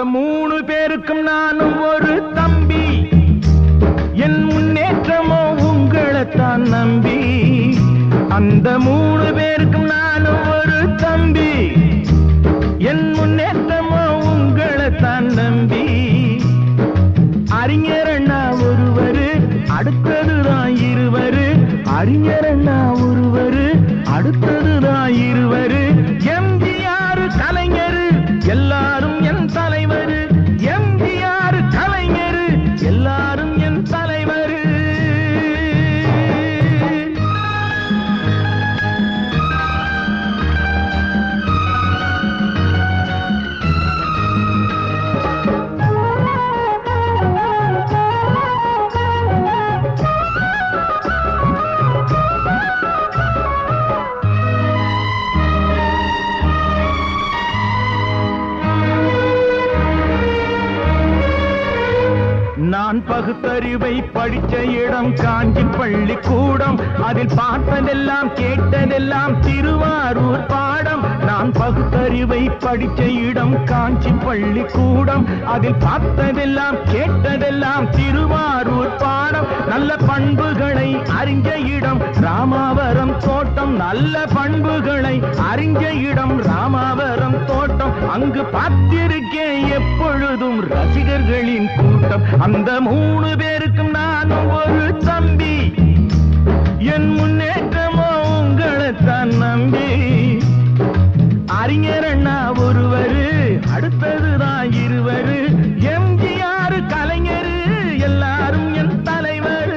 மூணு பேருக்கும் நானும் ஒரு தம்பி என் முன்னேற்றமோ உங்களைத்தான் நம்பி அந்த மூணு பேருக்கும் நானும் ஒரு தம்பி என் முன்னேற்றமோ உங்களைத்தான் நம்பி அறிஞர் அண்ணா ஒருவரு அடுத்ததுதான் இருவரு அறிஞர் அண்ணா ஒருவரு அடுத்ததுதான் இருவரு எம்ஜிஆர் கலைஞர் எல்லாரும் என் தலைவர் எம்ஜிஆர் கலைஞர் எல்லாரும் என் தலைவர் நான் பகுத்தறிவை படிச்ச இடம் காஞ்சி பள்ளிக்கூடம் அதில் பார்த்ததெல்லாம் கேட்டதெல்லாம் திருவாரூர் பாடம் நான் பகுத்தறிவை படிச்ச இடம் காஞ்சி பள்ளிக்கூடம் அதில் பார்த்ததெல்லாம் கேட்டதெல்லாம் திருவாரூர் பாடம் நல்ல பண்புகளை அறிஞ்ச இடம் ராமாவரம் தோட்டம் நல்ல பண்புகளை அறிஞ்ச இடம் ராமாவரம் தோட்டம் அங்கு பார்த்திருக்கேன் எப்பொழுதும் ரசிகர்களின் கூட்டம் அந்த மூணு பேருக்கும் நானும் ஒரு தம்பி என் முன்னேற்றமோ உங்களைத்தான் நம்பி அறிஞர் அண்ணா ஒருவரு அடுத்ததுதான் இருவரு எம்ஜிஆர் கலைஞர் எல்லாரும் என் தலைவர்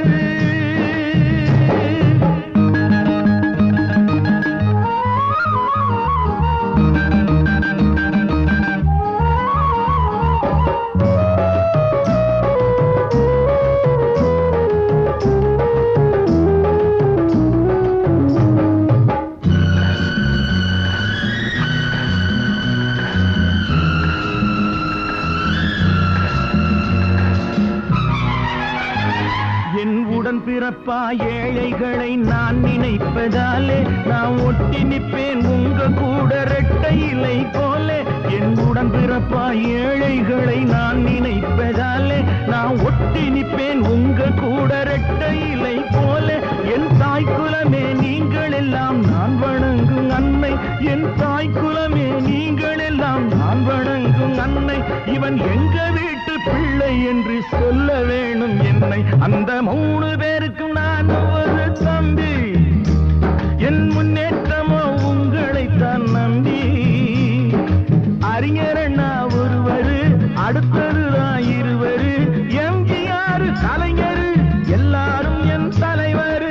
என் உடன் பிறப்பா ஏழைகளை நான் நினைப்பதாலே நான் ஒட்டி நிற்பேன் உங்க கூட ரெட்டை இலை போல என் உடன் பிறப்பா ஏழைகளை நான் நினைப்பதாலே நான் ஒட்டி நிற்பேன் உங்க கூட ரெட்டை இலை போல என் தாய் குலமே நீங்கள் எல்லாம் நான் வணங்கும் அன்னை என் தாய் குலமே நீங்கள் எல்லாம் நான் வணங்கும் அன்னை இவன் எங்க வீட்டு பிள்ளை என்று சொல்ல வேணும் என்னை அந்த மூணு பேருக்கும் நான் ஒரு தம்பி என் முன்னேற்றமோ உங்களைத்தான் நம்பி அறிஞர் அண்ணா ஒருவரு அடுத்ததுதான் இருவரு எம்ஜிஆர் கலைஞர் எல்லாரும் என் தலைவர்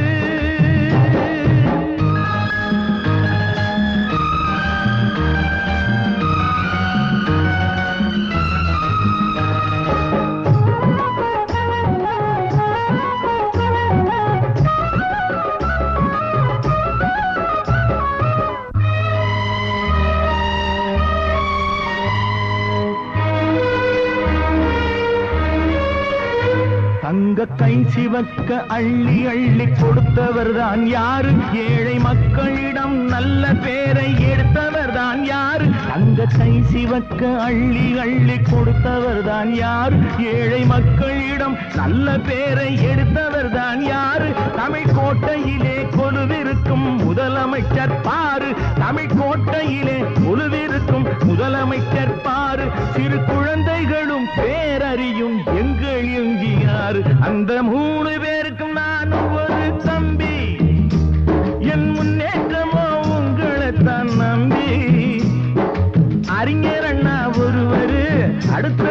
தங்க கை சிவக்க அள்ளி அள்ளி கொடுத்தவர் தான் யாரு ஏழை மக்களிடம் நல்ல பேரை எடுத்தவர் தான் யாரு தங்க கை சிவக்க அள்ளி அள்ளி கொடுத்தவர் தான் யாரு ஏழை மக்களிடம் நல்ல பேரை எடுத்தவர் தான் யாரு தமிழ் கோட்டையிலே கொலுவிருக்கும் முதலமைச்சர் பாரு தமிழ் கோட்டையிலே கொலுவிருக்கும் முதலமைச்சர் பாரு சிறு குழந்தைகளும் பேரறியும் எங்கள் எங்கியாரு அந்த மூணு பேருக்கும் நானும் ஒரு தம்பி என் முன்னேற்றமோ உங்களைத்தான் நம்பி அறிஞர் அண்ணா ஒருவரு அடுத்த